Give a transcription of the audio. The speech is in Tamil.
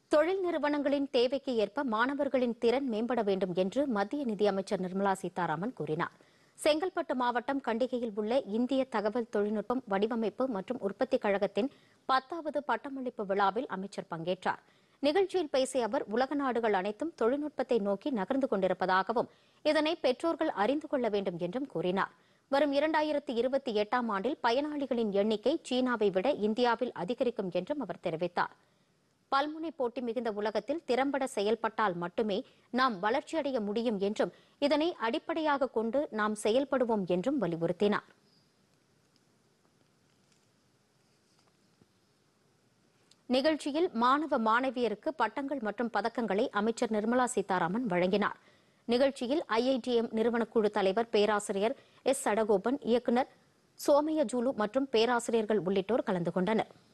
தொழில் நிறுவனங்களின் தேவைக்கு ஏற்ப மாணவர்களின் திறன் மேம்பட வேண்டும் என்று மத்திய நிதியமைச்சர் நிர்மலா சீதாராமன் கூறினார் செங்கல்பட்டு மாவட்டம் கண்டிகையில் உள்ள இந்திய தகவல் தொழில்நுட்பம் வடிவமைப்பு மற்றும் உற்பத்தி கழகத்தின் பத்தாவது பட்டமளிப்பு விழாவில் அமைச்சர் பங்கேற்றார் நிகழ்ச்சியில் பேசிய அவர் உலக நாடுகள் அனைத்தும் தொழில்நுட்பத்தை நோக்கி நகர்ந்து கொண்டிருப்பதாகவும் இதனை பெற்றோர்கள் அறிந்து கொள்ள வேண்டும் என்றும் கூறினார் வரும் இரண்டாயிரத்தி இருபத்தி எட்டாம் ஆண்டில் பயனாளிகளின் எண்ணிக்கை சீனாவை விட இந்தியாவில் அதிகரிக்கும் என்றும் அவர் தெரிவித்தார் பல்முனை போட்டி மிகுந்த உலகத்தில் திறம்பட செயல்பட்டால் மட்டுமே நாம் வளர்ச்சியடைய முடியும் என்றும் இதனை அடிப்படையாக கொண்டு நாம் செயல்படுவோம் என்றும் வலியுறுத்தினார் நிகழ்ச்சியில் மாணவ மாணவியருக்கு பட்டங்கள் மற்றும் பதக்கங்களை அமைச்சர் நிர்மலா சீதாராமன் வழங்கினார் நிகழ்ச்சியில் ஐஐடிஎம் நிறுவனக்குழு தலைவர் பேராசிரியர் எஸ் சடகோபன் இயக்குநர் சோமய ஜூலு மற்றும் பேராசிரியர்கள் உள்ளிட்டோர் கலந்து கொண்டனர்